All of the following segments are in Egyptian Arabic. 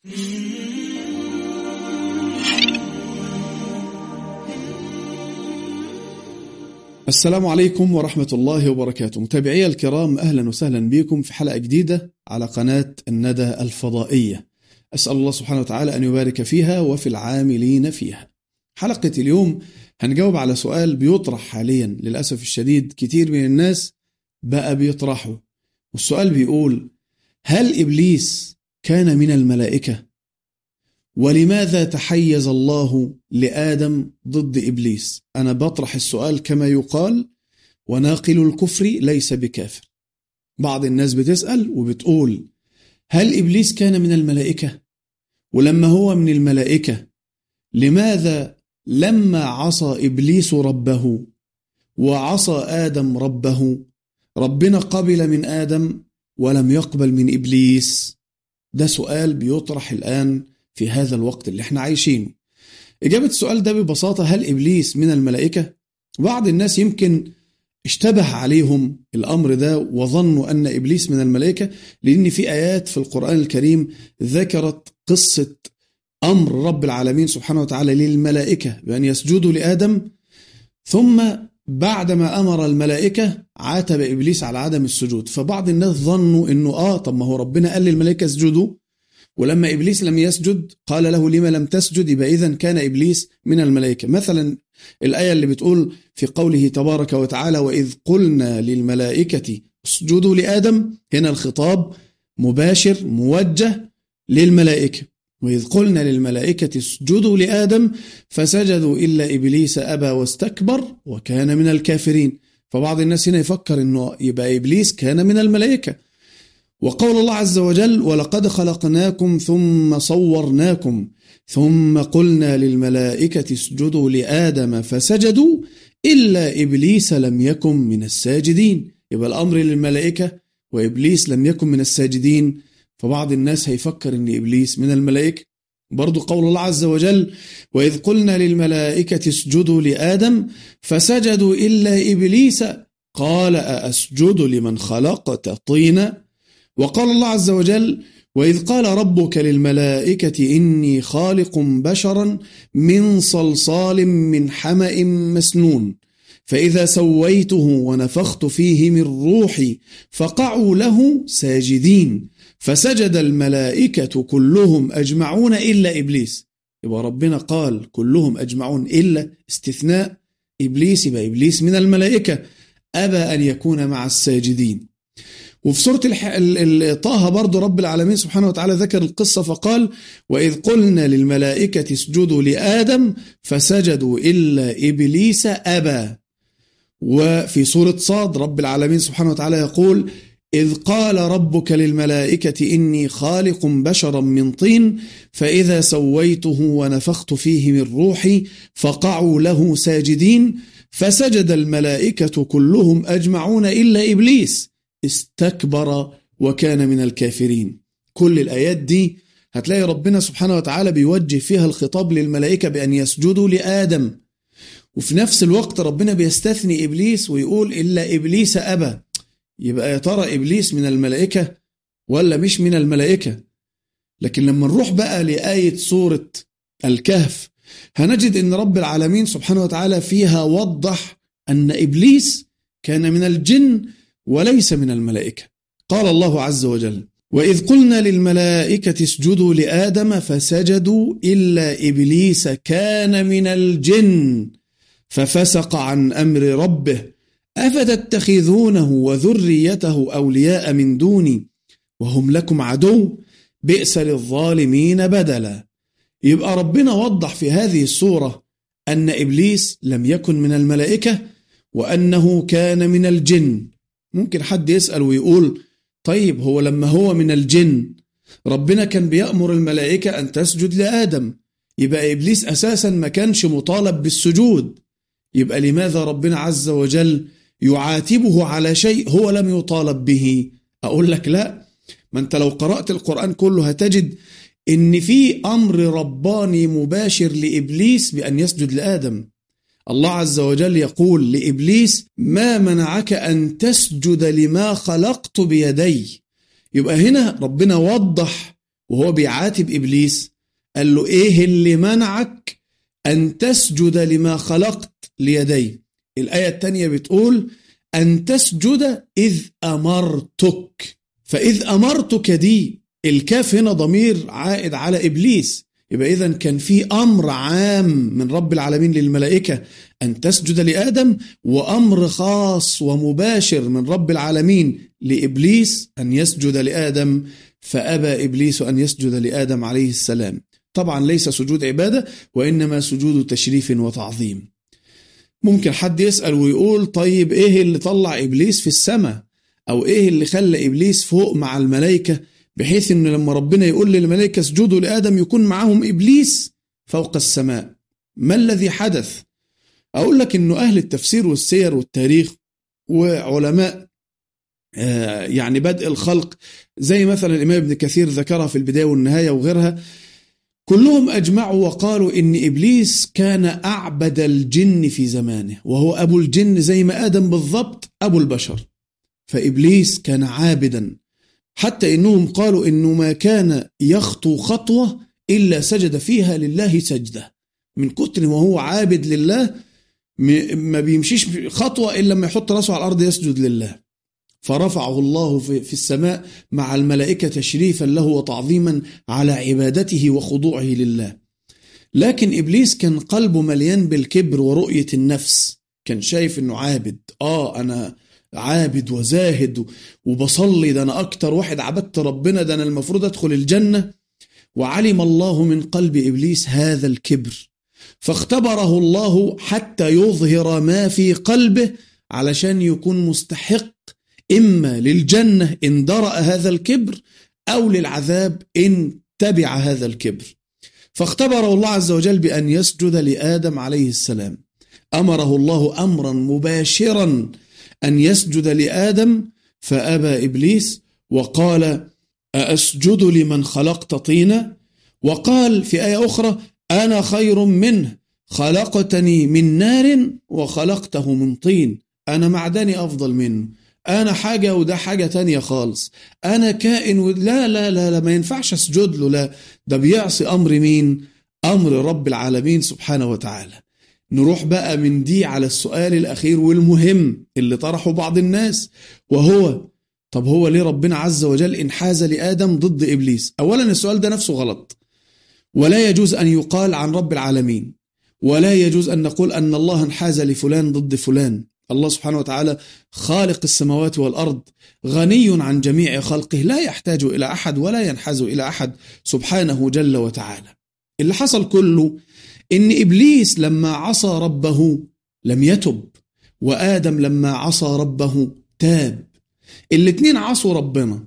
السلام عليكم ورحمة الله وبركاته متابعي الكرام أهلا وسهلا بكم في حلقة جديدة على قناة الندى الفضائية أسأل الله سبحانه وتعالى أن يبارك فيها وفي العاملين فيها حلقة اليوم هنجاوب على سؤال بيطرح حاليا للأسف الشديد كتير من الناس بقى بيطرحه والسؤال بيقول هل إبليس كان من الملائكة؟ ولماذا تحيز الله لآدم ضد إبليس؟ أنا بطرح السؤال كما يقال وناقل الكفر ليس بكافر بعض الناس بتسأل وبتقول هل إبليس كان من الملائكة؟ ولما هو من الملائكة لماذا لما عصى إبليس ربه وعصى آدم ربه ربنا قبل من آدم ولم يقبل من إبليس ده سؤال بيطرح الآن في هذا الوقت اللي احنا عايشينه إجابة السؤال ده ببساطة هل إبليس من الملائكة؟ بعض الناس يمكن اشتبه عليهم الأمر ده وظنوا أن إبليس من الملائكة لأن في آيات في القرآن الكريم ذكرت قصة أمر رب العالمين سبحانه وتعالى للملائكة بأن يسجدوا لآدم ثم بعدما أمر الملائكة عاتب إبليس على عدم السجود فبعض الناس ظنوا أنه آه طب ما هو ربنا قال للملائكة اسجدوا ولما إبليس لم يسجد قال له لما لم تسجد يبقى إذا كان إبليس من الملائكة مثلا الآية اللي بتقول في قوله تبارك وتعالى وإذ قلنا للملائكة اسجدوا لآدم هنا الخطاب مباشر موجه للملائكة وإذ قلنا للملائكة اسجدوا لآدم فسجدوا إلا إبليس أبى واستكبر وكان من الكافرين فبعض الناس هنا يفكر أنه يبقى إبليس كان من الملائكة وقول الله عز وجل ولقد خلقناكم ثم صورناكم ثم قلنا للملائكة اسجدوا لآدم فسجدوا إلا إبليس لم يكن من الساجدين يبقى الأمر للملائكة وإبليس لم يكن من الساجدين فبعض الناس هيفكر أن إبليس من الملائكة برضو قول الله عز وجل وإذ قلنا للملائكة اسجدوا لآدم فسجدوا إلا إبليس قال أأسجد لمن خلقت طينا وقال الله عز وجل وإذ قال ربك للملائكة إني خالق بشرا من صلصال من حمأ مسنون فإذا سويته ونفخت فيه من روحي فقعوا له ساجدين فسجد الملائكة كلهم أجمعون إلا إبليس يبقى ربنا قال كلهم أجمعون إلا استثناء إبليس يبقى إبليس من الملائكة أبى أن يكون مع الساجدين وفي سورة الح... طه برضو رب العالمين سبحانه وتعالى ذكر القصة فقال وإذ قلنا للملائكة اسجدوا لآدم فسجدوا إلا إبليس أبى وفي سورة صاد رب العالمين سبحانه وتعالى يقول إذ قال ربك للملائكة إني خالق بشرا من طين فإذا سويته ونفخت فيه من روحي فقعوا له ساجدين فسجد الملائكة كلهم أجمعون إلا إبليس استكبر وكان من الكافرين كل الآيات دي هتلاقي ربنا سبحانه وتعالى بيوجه فيها الخطاب للملائكة بأن يسجدوا لآدم وفي نفس الوقت ربنا بيستثني إبليس ويقول إلا إبليس أبى يبقى يا ترى إبليس من الملائكة ولا مش من الملائكة لكن لما نروح بقى لآية سورة الكهف هنجد أن رب العالمين سبحانه وتعالى فيها وضح أن إبليس كان من الجن وليس من الملائكة قال الله عز وجل وإذ قلنا للملائكة اسجدوا لآدم فسجدوا إلا إبليس كان من الجن ففسق عن أمر ربه أفتتخذونه وذريته أولياء من دوني وهم لكم عدو بئس للظالمين بدلا يبقى ربنا وضح في هذه السورة أن إبليس لم يكن من الملائكة وأنه كان من الجن ممكن حد يسأل ويقول طيب هو لما هو من الجن ربنا كان بيأمر الملائكة أن تسجد لآدم يبقى إبليس أساسا ما كانش مطالب بالسجود يبقى لماذا ربنا عز وجل يعاتبه على شيء هو لم يطالب به أقول لك لا ما أنت لو قرأت القرآن كله هتجد إن في أمر رباني مباشر لإبليس بأن يسجد لآدم الله عز وجل يقول لإبليس ما منعك أن تسجد لما خلقت بيدي يبقى هنا ربنا وضح وهو بيعاتب إبليس قال له إيه اللي منعك أن تسجد لما خلقت ليدي الآية الثانية بتقول أن تسجد إذ أمرتك فإذ أمرتك دي الكاف هنا ضمير عائد على إبليس يبقى إذا كان في أمر عام من رب العالمين للملائكة أن تسجد لآدم وأمر خاص ومباشر من رب العالمين لإبليس أن يسجد لآدم فأبى إبليس أن يسجد لآدم عليه السلام طبعا ليس سجود عبادة وإنما سجود تشريف وتعظيم ممكن حد يسأل ويقول طيب إيه اللي طلع إبليس في السماء أو إيه اللي خلى إبليس فوق مع الملائكة بحيث إن لما ربنا يقول للملائكة اسجدوا لآدم يكون معاهم إبليس فوق السماء ما الذي حدث أقول لك إنه أهل التفسير والسير والتاريخ وعلماء يعني بدء الخلق زي مثلا الإمام ابن كثير ذكرها في البداية والنهاية وغيرها كلهم أجمعوا وقالوا إن إبليس كان أعبد الجن في زمانه وهو أبو الجن زي ما آدم بالضبط أبو البشر فإبليس كان عابدا حتى إنهم قالوا إنه ما كان يخطو خطوة إلا سجد فيها لله سجدة من كتر ما هو عابد لله ما بيمشيش خطوة إلا لما يحط راسه على الأرض يسجد لله فرفعه الله في السماء مع الملائكة تشريفا له وتعظيما على عبادته وخضوعه لله لكن إبليس كان قلبه مليان بالكبر ورؤية النفس كان شايف أنه عابد آه أنا عابد وزاهد وبصلي ده أنا أكتر واحد عبدت ربنا ده أنا المفروض أدخل الجنة وعلم الله من قلب إبليس هذا الكبر فاختبره الله حتى يظهر ما في قلبه علشان يكون مستحق إما للجنة إن درأ هذا الكبر أو للعذاب إن تبع هذا الكبر فاختبره الله عز وجل بأن يسجد لآدم عليه السلام أمره الله أمرا مباشرا أن يسجد لآدم فأبى إبليس وقال أأسجد لمن خلقت طينا وقال في آية أخرى أنا خير منه خلقتني من نار وخلقته من طين أنا معدني أفضل منه أنا حاجة وده حاجة تانية خالص أنا كائن و... لا لا لا لا ما ينفعش أسجد له لا ده بيعصي أمر مين أمر رب العالمين سبحانه وتعالى نروح بقى من دي على السؤال الأخير والمهم اللي طرحه بعض الناس وهو طب هو ليه ربنا عز وجل انحاز لآدم ضد إبليس أولا السؤال ده نفسه غلط ولا يجوز أن يقال عن رب العالمين ولا يجوز أن نقول أن الله انحاز لفلان ضد فلان الله سبحانه وتعالى خالق السماوات والأرض غني عن جميع خلقه لا يحتاج إلى أحد ولا ينحاز إلى أحد سبحانه جل وتعالى اللي حصل كله إن إبليس لما عصى ربه لم يتب وآدم لما عصى ربه تاب الاتنين عصوا ربنا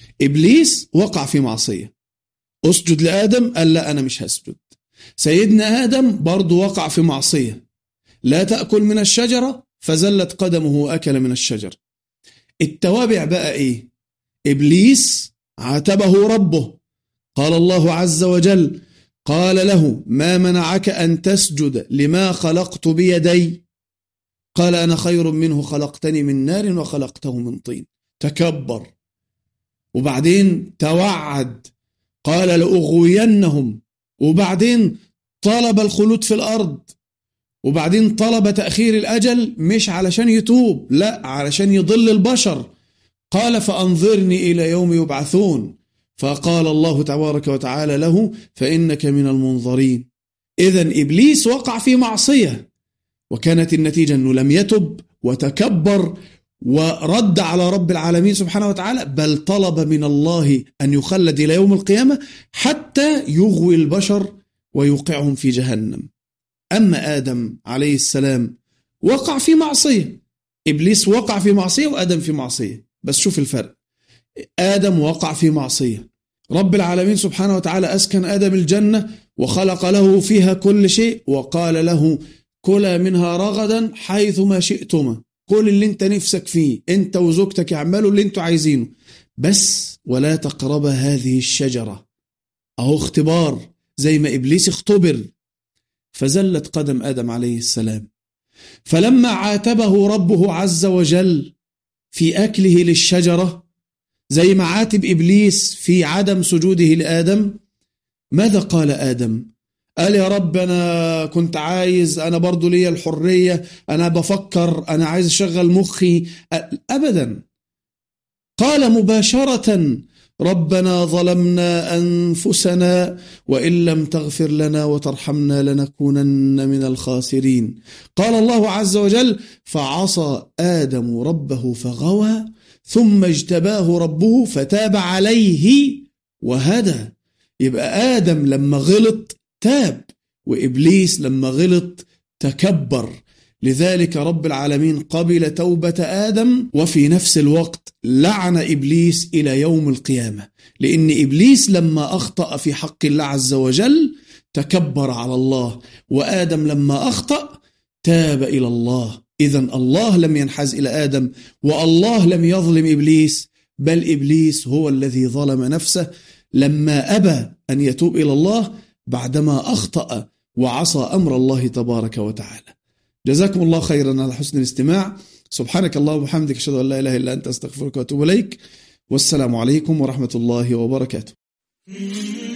إبليس وقع في معصية أسجد لآدم قال لا أنا مش هسجد سيدنا آدم برضو وقع في معصية لا تأكل من الشجرة فزلت قدمه وأكل من الشجر التوابع بقى إيه إبليس عاتبه ربه قال الله عز وجل قال له ما منعك أن تسجد لما خلقت بيدي قال أنا خير منه خلقتني من نار وخلقته من طين تكبر وبعدين توعد قال لأغوينهم وبعدين طلب الخلود في الأرض وبعدين طلب تأخير الأجل مش علشان يتوب لا علشان يضل البشر قال فأنظرني إلى يوم يبعثون فقال الله تبارك وتعالى له فإنك من المنظرين إذا إبليس وقع في معصية وكانت النتيجة أنه لم يتب وتكبر ورد على رب العالمين سبحانه وتعالى بل طلب من الله أن يخلد إلى يوم القيامة حتى يغوي البشر ويوقعهم في جهنم أما آدم عليه السلام وقع في معصية إبليس وقع في معصية وآدم في معصية بس شوف الفرق آدم وقع في معصية رب العالمين سبحانه وتعالى أسكن آدم الجنة وخلق له فيها كل شيء وقال له كلا منها رغدا حيث ما شئتما كل اللي انت نفسك فيه انت وزوجتك اعملوا اللي انتوا عايزينه بس ولا تقرب هذه الشجرة اهو اختبار زي ما ابليس اختبر فزلت قدم ادم عليه السلام فلما عاتبه ربه عز وجل في اكله للشجرة زي ما عاتب إبليس في عدم سجوده لآدم ماذا قال آدم قال يا رب أنا كنت عايز أنا برضو ليا الحرية أنا بفكر أنا عايز أشغل مخي أبدا قال مباشرة ربنا ظلمنا أنفسنا وإن لم تغفر لنا وترحمنا لنكونن من الخاسرين قال الله عز وجل فعصى آدم ربه فغوى ثم اجتباه ربه فتاب عليه وهدى يبقى آدم لما غلط تاب وإبليس لما غلط تكبر لذلك رب العالمين قبل توبة آدم وفي نفس الوقت لعن إبليس إلى يوم القيامة لأن إبليس لما أخطأ في حق الله عز وجل تكبر على الله وآدم لما أخطأ تاب إلى الله إذا الله لم ينحز إلى آدم والله لم يظلم إبليس بل إبليس هو الذي ظلم نفسه لما أبى أن يتوب إلى الله بعدما أخطأ وعصى أمر الله تبارك وتعالى جزاكم الله خيرا على حسن الاستماع سبحانك اللهم وبحمدك أشهد أن لا إله إلا أنت أستغفرك وأتوب إليك والسلام عليكم ورحمة الله وبركاته